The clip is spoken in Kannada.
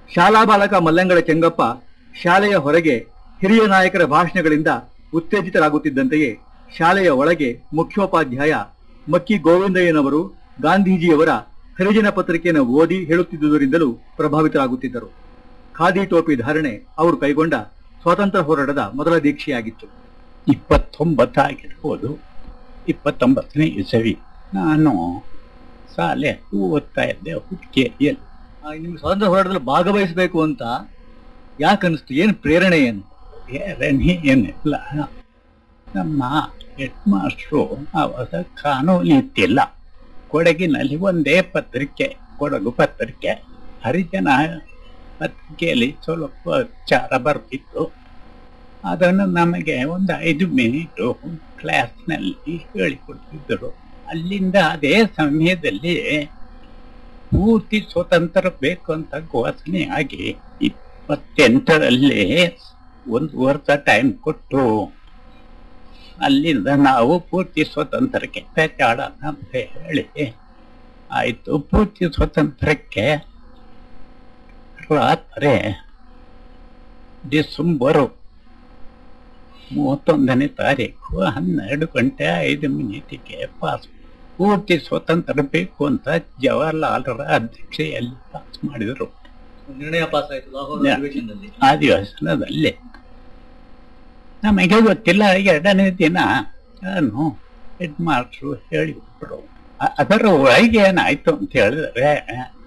ಶಾಲಾ ಬಾಲಕ ಮಲ್ಲಂಗಳ ಚೆಂಗಪ್ಪ ಶಾಲೆಯ ಹೊರಗೆ ಹಿರಿಯ ನಾಯಕರ ಭಾಷಣಗಳಿಂದ ಉತ್ತೇಜಿತರಾಗುತ್ತಿದ್ದಂತೆಯೇ ಶಾಲೆಯ ಒಳಗೆ ಮುಖ್ಯೋಪಾಧ್ಯಾಯ ಮಕ್ಕಿ ಗೋವಿಂದಯ್ಯನವರು ಗಾಂಧೀಜಿಯವರ ಹರಿಜನ ಪತ್ರಿಕೆಯನ್ನು ಓದಿ ಹೇಳುತ್ತಿದ್ದುದರಿಂದಲೂ ಪ್ರಭಾವಿತರಾಗುತ್ತಿದ್ದರು ಖಾದಿ ಟೋಪಿ ಧಾರಣೆ ಅವರು ಕೈಗೊಂಡ ಸ್ವಾತಂತ್ರ್ಯ ಹೋರಾಟದ ಮೊದಲ ದೀಕ್ಷೆಯಾಗಿತ್ತು ಇಪ್ಪತ್ತೊಂಬತ್ತಾಗಿರ್ಬೋದು ಇಪ್ಪತ್ತೊಂಬತ್ತನೇ ಇಸವಿ ನಾನು ಶಾಲೆ ಓದ್ತಾ ಇದ್ದೆ ಹುಟ್ಟಿಗೆಯಲ್ಲಿ ಆ, ನಿಮ್ಗೆ ಸ್ವಾತಂತ್ರ್ಯ ಹೋರಾಟದಲ್ಲಿ ಭಾಗವಹಿಸಬೇಕು ಅಂತ ಯಾಕನ್ನಿಸ್ತು ಏನು ಪ್ರೇರಣೆ ಏನು ಬೇರೆನೇ ಏನಿಲ್ಲ ನಮ್ಮ ಹೆಡ್ ಮಾಸ್ಟ್ರು ಆವಾಗ ಕಾನೂನು ಇತ್ತಿಲ್ಲ ಕೊಡಗಿನಲ್ಲಿ ಒಂದೇ ಪತ್ರಿಕೆ ಕೊಡಗು ಪತ್ರಿಕೆ ಹರಿಜನ ಪತ್ರಿಕೆಯಲ್ಲಿ ಸ್ವಲ್ಪ ವಿಚಾರ ಬರ್ತಿತ್ತು ಅದನ್ನು ನಮಗೆ ಒಂದು ಐದು ಮಿನಿಟು ಕ್ಲಾಸ್ನಲ್ಲಿ ಹೇಳಿಕೊಡ್ತಿದ್ದರು ಅಲ್ಲಿಂದ ಅದೇ ಸಮಯದಲ್ಲಿ ಪೂರ್ತಿ ಸ್ವತಂತ್ರ ಬೇಕು ಅಂತ ಘೋಷಣೆ ಆಗಿ ಇಪ್ಪತ್ತೆಂಟರಲ್ಲಿ ಒಂದು ವರ್ಷ ಟೈಮ್ ಕೊಟ್ಟು ಅಲ್ಲಿಂದ ನಾವು ಪೂರ್ತಿ ಸ್ವತಂತ್ರಕ್ಕೆ ಪೇಚಾಡೋಣ ಅಂತ ಹೇಳಿ ಆಯ್ತು ಪೂರ್ತಿ ಸ್ವತಂತ್ರಕ್ಕೆ ರಾತ್ರಿ ಡಿಸೆಂಬರು ಮೂವತ್ತೊಂದನೇ ತಾರೀಕು ಹನ್ನೆರಡು ಗಂಟೆ ಐದು ಮಿನಿಟಿಗೆ ಪಾಸ್ ಪೂರ್ತಿ ಸ್ವತಂತ್ರ ಬೇಕು ಅಂತ ಜವಾಹರ್ಲಾಲ್ರ ಅಧ್ಯಕ್ಷೆಯಲ್ಲಿ ಪಾಸ್ ಮಾಡಿದರು ನಿರ್ಣಯ ಪಾಸ್ ಆಯಿತು ಲಾಹೋರ್ ಯಾ. ಅಧಿವೇಶನದಲ್ಲಿ ಅಧಿವೇಶನದಲ್ಲಿ ನಮಗೆ ಗೊತ್ತಿಲ್ಲ ಎರಡನೇ ದಿನ ನಾನು ಹೆಡ್ ಮಾಸ್ಟ್ರು ಹೇಳಿಬಿಟ್ರು ಅ- ಅದರ ಒಳಗೆ ಏನಾಯ್ತು ಅಂತ ಹೇಳಿದ್ರೆ